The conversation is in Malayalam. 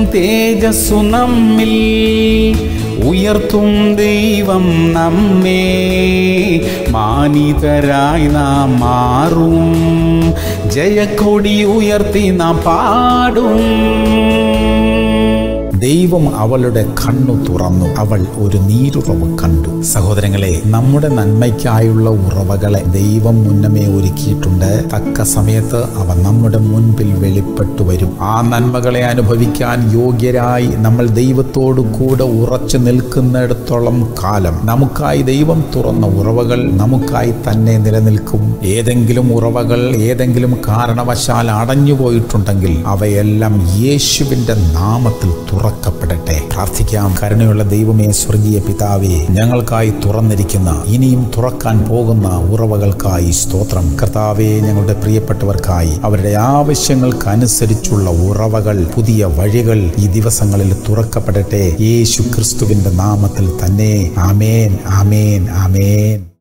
തേജസ്സു നമ്മിൽ ഉയർത്തും ദൈവം നമ്മെ മാനിതരായി നാം മാറും ജയക്കൊടി ഉയർത്തി നാം പാടും ദൈവം അവളുടെ കണ്ണു തുറന്നു അവൾ ഒരു നീരുറവ് കണ്ടു സഹോദരങ്ങളെ നമ്മുടെ നന്മയ്ക്കായുള്ള ഉറവകളെ ദൈവം മുന്നമേ ഒരുക്കിയിട്ടുണ്ട് തക്ക സമയത്ത് അവ നമ്മുടെ മുൻപിൽ വെളിപ്പെട്ടു വരും ആ നന്മകളെ അനുഭവിക്കാൻ യോഗ്യരായി നമ്മൾ ദൈവത്തോടു കൂടെ ഉറച്ചു നിൽക്കുന്നിടത്തോളം കാലം നമുക്കായി ദൈവം തുറന്ന ഉറവകൾ നമുക്കായി തന്നെ നിലനിൽക്കും ഏതെങ്കിലും ഉറവകൾ ഏതെങ്കിലും കാരണവശാൽ അടഞ്ഞുപോയിട്ടുണ്ടെങ്കിൽ അവയെല്ലാം യേശുവിന്റെ നാമത്തിൽ തുറക്കപ്പെടട്ടെ പ്രാർത്ഥിക്കാം കരുണയുള്ള ദൈവമേ സ്വർഗീയ പിതാവേ ഞങ്ങൾക്കായി തുറന്നിരിക്കുന്ന ഇനിയും തുറക്കാൻ പോകുന്ന ഉറവകൾക്കായി സ്തോത്രം കർത്താവേ ഞങ്ങളുടെ പ്രിയപ്പെട്ടവർക്കായി അവരുടെ ആവശ്യങ്ങൾക്കനുസരിച്ചുള്ള ഉറവകൾ പുതിയ വഴികൾ ഈ ദിവസങ്ങളിൽ തുറക്കപ്പെടട്ടെ യേശു ക്രിസ്തുവിന്റെ നാമത്തിൽ തന്നെ ആമേൻ ആമേൻ ആമേൻ